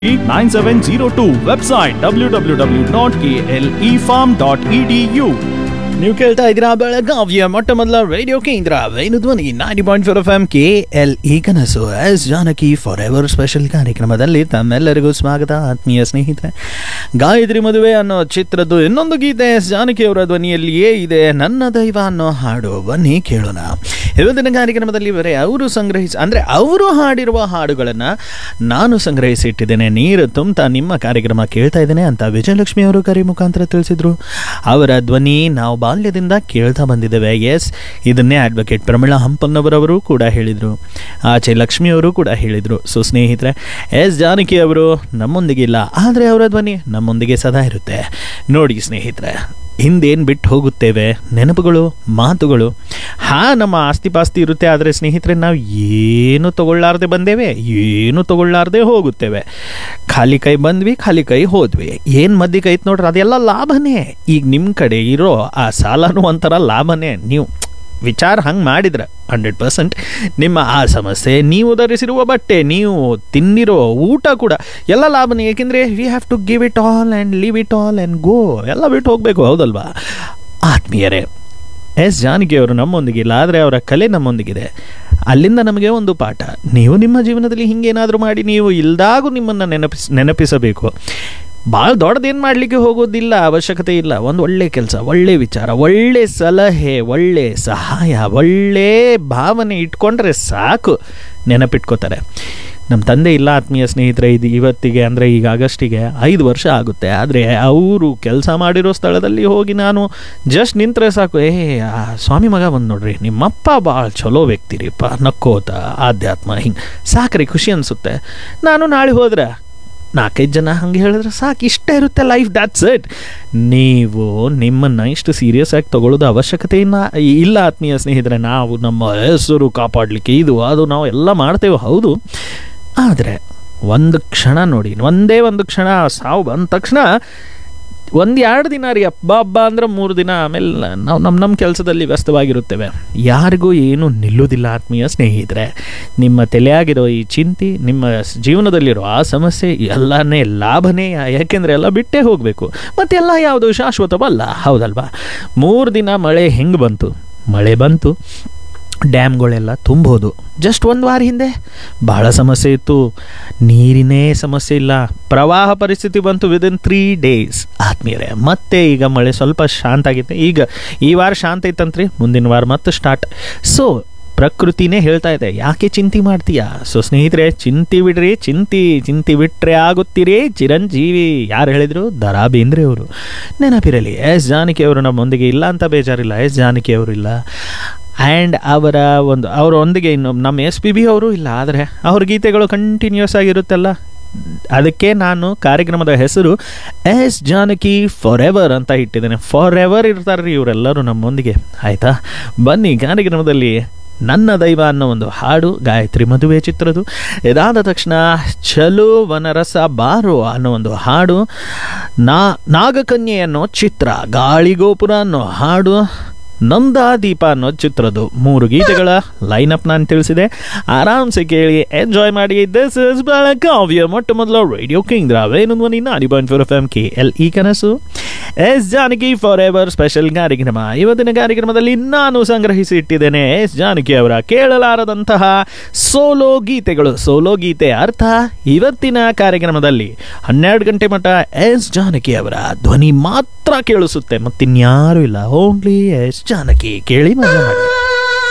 9702 website W W W dot K L E form dot E D U ನೀವು ಕೇಳ್ತಾ ಇದ್ದೀರಾ ಬೆಳಗಾವಿಯ ಮೊಟ್ಟ ಮೊದಲ ರೇಡಿಯೋ ಕೇಂದ್ರ Venu Dhwani ninety point four F M K L E ಕನಸು S Janaki forever special ಕಾರ್ಯಕ್ರಮದಲ್ಲಿ ತಮ್ಮೆಲ್ಲರಿಗೂ ಸ್ವಾಗತ ಆತ್ಮೀಯ ಸ್ನೇಹಿತರೆ ಗಾಯತ್ರಿ ಮದುವೆ ಅನ್ನೋ ಚಿತ್ರದ್ದು ಇನ್ನೊಂದು ಗೀತೆ ಎಸ್ ಜಾನಕಿ ಅವರ ಧ್ವನಿಯಲ್ಲಿಯೇ ಇದೆ ನನ್ನ ದೈವ ಅನ್ನೋ ಹಾಡು ಬನ್ನಿ ಕೇಳೋಣ ಇವತ್ತಿನ ಕಾರ್ಯಕ್ರಮದಲ್ಲಿ ಬರೀ ಅವರು ಸಂಗ್ರಹಿಸಿ ಅಂದರೆ ಅವರು ಹಾಡಿರುವ ಹಾಡುಗಳನ್ನು ನಾನು ಸಂಗ್ರಹಿಸಿಟ್ಟಿದ್ದೇನೆ ನೀರು ತುಂಬ್ತಾ ನಿಮ್ಮ ಕಾರ್ಯಕ್ರಮ ಕೇಳ್ತಾ ಇದ್ದೇನೆ ಅಂತ ವಿಜಯಲಕ್ಷ್ಮಿ ಅವರು ಕರೆ ಮುಖಾಂತರ ತಿಳಿಸಿದ್ರು ಅವರ ಧ್ವನಿ ನಾವು ಬಾಲ್ಯದಿಂದ ಕೇಳ್ತಾ ಬಂದಿದ್ದೇವೆ ಎಸ್ ಇದನ್ನೇ ಅಡ್ವೊಕೇಟ್ ಪ್ರಮಿಳಾ ಹಂಪನ್ನವರವರು ಕೂಡ ಹೇಳಿದರು ಆಚೆ ಲಕ್ಷ್ಮಿ ಅವರು ಕೂಡ ಹೇಳಿದರು ಸೊ ಸ್ನೇಹಿತರೆ ಎಸ್ ಜಾನಕಿ ಅವರು ನಮ್ಮೊಂದಿಗಿಲ್ಲ ಆದರೆ ಅವರ ಧ್ವನಿ ನಮ್ಮೊಂದಿಗೆ ಸದಾ ಇರುತ್ತೆ ನೋಡಿ ಸ್ನೇಹಿತರೆ ಹಿಂದೇನು ಬಿಟ್ಟು ಹೋಗುತ್ತೇವೆ ನೆನಪುಗಳು ಮಾತುಗಳು ಹಾ ನಮ್ಮ ಆಸ್ತಿ ಪಾಸ್ತಿ ಇರುತ್ತೆ ಆದರೆ ಸ್ನೇಹಿತರೆ ನಾವು ಏನು ತಗೊಳ್ಳಾರ್ದೆ ಬಂದೇವೆ ಏನು ತಗೊಳ್ಳಾರ್ದೆ ಹೋಗುತ್ತೇವೆ ಖಾಲಿ ಕೈ ಬಂದ್ವಿ ಖಾಲಿ ಕೈ ಹೋದ್ವಿ ಏನು ಮದ್ದಿ ಕೈತ್ ನೋಡ್ರಿ ಅದೆಲ್ಲ ಲಾಭನೇ ಈಗ ನಿಮ್ಮ ಕಡೆ ಇರೋ ಆ ಸಾಲನೂ ಒಂಥರ ಲಾಭನೇ ನೀವು ವಿಚಾರ ಹಂಗೆ ಮಾಡಿದ್ರೆ ಹಂಡ್ರೆಡ್ ಪರ್ಸೆಂಟ್ ನಿಮ್ಮ ಆ ಸಮಸ್ಯೆ ನೀವು ಧರಿಸಿರುವ ಬಟ್ಟೆ ನೀವು ತಿನ್ನಿರೋ ಊಟ ಕೂಡ ಎಲ್ಲ ಲಾಭನೇ ಏಕೆಂದರೆ we have to give it all and leave it all and go ಎಲ್ಲ ಬಿಟ್ಟು ಹೋಗಬೇಕು ಹೌದಲ್ವಾ ಆತ್ಮೀಯರೇ ಎಸ್ ಜಾನಕಿ ಅವರು ನಮ್ಮೊಂದಿಗಿಲ್ಲ ಆದರೆ ಅವರ ಕಲೆ ನಮ್ಮೊಂದಿಗಿದೆ ಅಲ್ಲಿಂದ ನಮಗೆ ಒಂದು ಪಾಠ ನೀವು ನಿಮ್ಮ ಜೀವನದಲ್ಲಿ ಹಿಂಗೇನಾದರೂ ಮಾಡಿ ನೀವು ಇಲ್ದಾಗೂ ನಿಮ್ಮನ್ನು ನೆನಪಿಸ್ ನೆನಪಿಸಬೇಕು ಭಾಳ ದೊಡ್ಡದೇನು ಮಾಡಲಿಕ್ಕೆ ಹೋಗೋದಿಲ್ಲ ಅವಶ್ಯಕತೆ ಇಲ್ಲ ಒಂದು ಒಳ್ಳೆ ಕೆಲಸ ಒಳ್ಳೆ ವಿಚಾರ ಒಳ್ಳೆ ಸಲಹೆ ಒಳ್ಳೆ ಸಹಾಯ ಒಳ್ಳೆ ಭಾವನೆ ಇಟ್ಕೊಂಡ್ರೆ ಸಾಕು ನೆನಪಿಟ್ಕೋತಾರೆ ನಮ್ಮ ತಂದೆ ಇಲ್ಲ ಆತ್ಮೀಯ ಸ್ನೇಹಿತರೆ ಇದು ಇವತ್ತಿಗೆ ಅಂದರೆ ಈಗ ಆಗಸ್ಟಿಗೆ ಐದು ವರ್ಷ ಆಗುತ್ತೆ ಆದರೆ ಅವರು ಕೆಲಸ ಮಾಡಿರೋ ಸ್ಥಳದಲ್ಲಿ ಹೋಗಿ ನಾನು ಜಸ್ಟ್ ನಿಂತರೆ ಸಾಕು ಏ ಆ ಸ್ವಾಮಿ ಮಗ ಬಂದು ನೋಡ್ರಿ ನಿಮ್ಮಪ್ಪ ಭಾಳ ಚಲೋ ವ್ಯಕ್ತಿ ರೀಪ್ಪ ನಕ್ಕೋತ ಆಧ್ಯಾತ್ಮ ಹಿಂಗೆ ಸಾಕ್ರಿ ಖುಷಿ ಅನಿಸುತ್ತೆ ನಾನು ನಾಳೆ ಹೋದ್ರೆ ನಾಲ್ಕೈದು ಜನ ಹಂಗೆ ಹೇಳಿದ್ರೆ ಸಾಕು ಇಷ್ಟೇ ಇರುತ್ತೆ ಲೈಫ್ ದ್ಯಾಟ್ಸ್ ಇಟ್ ನೀವು ನಿಮ್ಮನ್ನು ಇಷ್ಟು ಸೀರಿಯಸ್ ಆಗಿ ತಗೊಳ್ಳೋದು ಅವಶ್ಯಕತೆ ಇನ್ನ ಇಲ್ಲ ಆತ್ಮೀಯ ಸ್ನೇಹಿತರೆ ನಾವು ನಮ್ಮ ಹೆಸರು ಕಾಪಾಡಲಿಕ್ಕೆ ಇದು ಅದು ನಾವು ಎಲ್ಲ ಮಾಡ್ತೇವೆ ಹೌದು ಆದರೆ ಒಂದು ಕ್ಷಣ ನೋಡಿ ಒಂದೇ ಒಂದು ಕ್ಷಣ ಸಾವು ಬಂದ ತಕ್ಷಣ ಒಂದು ಎರಡು ದಿನ ರೀ ಹಬ್ಬ ಹಬ್ಬ ಅಂದ್ರೆ ಮೂರು ದಿನ ಆಮೇಲೆ ನಾವು ನಮ್ಮ ನಮ್ಮ ಕೆಲಸದಲ್ಲಿ ವ್ಯಸ್ತವಾಗಿರುತ್ತೇವೆ ಯಾರಿಗೂ ಏನೂ ನಿಲ್ಲುವುದಿಲ್ಲ ಆತ್ಮೀಯ ಸ್ನೇಹಿತರೆ ನಿಮ್ಮ ತಲೆಯಾಗಿರೋ ಈ ಚಿಂತೆ ನಿಮ್ಮ ಸ್- ಜೀವನದಲ್ಲಿರೋ ಆ ಸಮಸ್ಯೆ ಎಲ್ಲನೇ ಲಾಭನೇ ಯಾಕೆಂದರೆ ಎಲ್ಲ ಬಿಟ್ಟೇ ಹೋಗಬೇಕು ಮತ್ತೆಲ್ಲ ಯಾವುದು ಶಾಶ್ವತವಲ್ಲ ಹೌದಲ್ವಾ ಮೂರು ದಿನ ಮಳೆ ಹೆಂಗೆ ಬಂತು ಮಳೆ ಬಂತು ಡ್ಯಾಮ್ಗಳೆಲ್ಲ ತುಂಬೋದು ಜಸ್ಟ್ ಒಂದು ವಾರ ಹಿಂದೆ ಭಾಳ ಸಮಸ್ಯೆ ಇತ್ತು ನೀರಿನೇ ಸಮಸ್ಯೆ ಇಲ್ಲ ಪ್ರವಾಹ ಪರಿಸ್ಥಿತಿ ಬಂತು ವಿದಿನ್ ತ್ರೀ ಡೇಸ್ ಆತ್ಮೀಯರೇ ಮತ್ತೆ ಈಗ ಮಳೆ ಸ್ವಲ್ಪ ಶಾಂತ ಆಗಿದೆ ಈಗ ಈ ವಾರ ಶಾಂತ ಇತ್ತಂತ್ರಿ ಮುಂದಿನ ವಾರ ಮತ್ತೆ ಸ್ಟಾರ್ಟ್ ಸೊ ಪ್ರಕೃತಿನೇ ಹೇಳ್ತಾ ಇದೆ ಯಾಕೆ ಚಿಂತೆ ಮಾಡ್ತೀಯಾ ಸೊ ಸ್ನೇಹಿತರೆ ಚಿಂತೆ ಬಿಡ್ರಿ ಚಿಂತಿ ಚಿಂತೆ ಬಿಟ್ರೆ ಆಗುತ್ತೀರಿ ಚಿರಂಜೀವಿ ಯಾರು ಹೇಳಿದ್ರು ದರಾ ಬೇಂದ್ರೆ ಅವರು ನೆನಪಿರಲಿ ಎಸ್ ಜಾನಕಿ ಅವರು ನಮ್ಮೊಂದಿಗೆ ಇಲ್ಲ ಅಂತ ಬೇಜಾರಿಲ್ಲ ಎಸ್ ಜಾನಕಿ ಅವರು ಇಲ್ಲ ಆ್ಯಂಡ್ ಅವರ ಒಂದು ಅವರೊಂದಿಗೆ ಇನ್ನು ನಮ್ಮ ಎಸ್ ಪಿ ಬಿ ಅವರು ಇಲ್ಲ ಆದರೆ ಅವ್ರ ಗೀತೆಗಳು ಕಂಟಿನ್ಯೂಸ್ ಆಗಿರುತ್ತಲ್ಲ ಅದಕ್ಕೆ ನಾನು ಕಾರ್ಯಕ್ರಮದ ಹೆಸರು ಎಸ್ ಜಾನಕಿ ಫಾರ್ ಎವರ್ ಅಂತ ಇಟ್ಟಿದ್ದೇನೆ ಫಾರ್ ಎವರ್ ಇರ್ತಾರೆ ರೀ ಇವರೆಲ್ಲರೂ ನಮ್ಮೊಂದಿಗೆ ಆಯಿತಾ ಬನ್ನಿ ಕಾರ್ಯಕ್ರಮದಲ್ಲಿ ನನ್ನ ದೈವ ಅನ್ನೋ ಒಂದು ಹಾಡು ಗಾಯತ್ರಿ ಮದುವೆ ಚಿತ್ರದ್ದು ಇದಾದ ತಕ್ಷಣ ಚಲು ವನರಸ ಬಾರೋ ಅನ್ನೋ ಒಂದು ಹಾಡು ನಾ ನಾಗಕನ್ಯೆ ಅನ್ನೋ ಚಿತ್ರ ಗಾಳಿಗೋಪುರ ಅನ್ನೋ ಹಾಡು ನಂದಾದೀಪ ಅನ್ನೋ ಚಿತ್ರದ್ದು ಮೂರು ಗೀತೆಗಳ ಲೈನಪ್ ನಾನು ತಿಳಿಸಿದೆ ಆರಾಮ್ಸೆ ಕೇಳಿ ಎಂಜಾಯ್ ಮಾಡಿ ದಿಸ್ ಇಸ್ ಬೆಳಗಾವಿಯ ಮೊಟ್ಟ ಮೊದಲ ರೇಡಿಯೋ ಕೇಂದ್ರ Venu Dhwani ninety point four F M K L E ಕನಸು S Janaki forever special ಕಾರ್ಯಕ್ರಮ ಇವತ್ತಿನ ಕಾರ್ಯಕ್ರಮದಲ್ಲಿ ನಾನು ಸಂಗ್ರಹಿಸಿ ಇಟ್ಟಿದ್ದೇನೆ ಎಸ್ ಜಾನಕಿ ಅವರ ಕೇಳಲಾರದಂತಹ ಸೋಲೋ ಗೀತೆಗಳು ಸೋಲೋ ಗೀತೆ ಅರ್ಥ ಇವತ್ತಿನ ಕಾರ್ಯಕ್ರಮದಲ್ಲಿ ಹನ್ನೆರಡು ಗಂಟೆ ಮಟ್ಟ ಎಸ್ ಜಾನಕಿ ಅವರ ಧ್ವನಿ ಮಾತ್ರ ಕೇಳಿಸುತ್ತೆ ಮತ್ತಿನ್ಯಾರೂ ಇಲ್ಲ ಓನ್ಲಿ ಎಸ್ ಜಾನಕಿ ಕೇಳಿ ಮಜಾ ಮಾಡಿ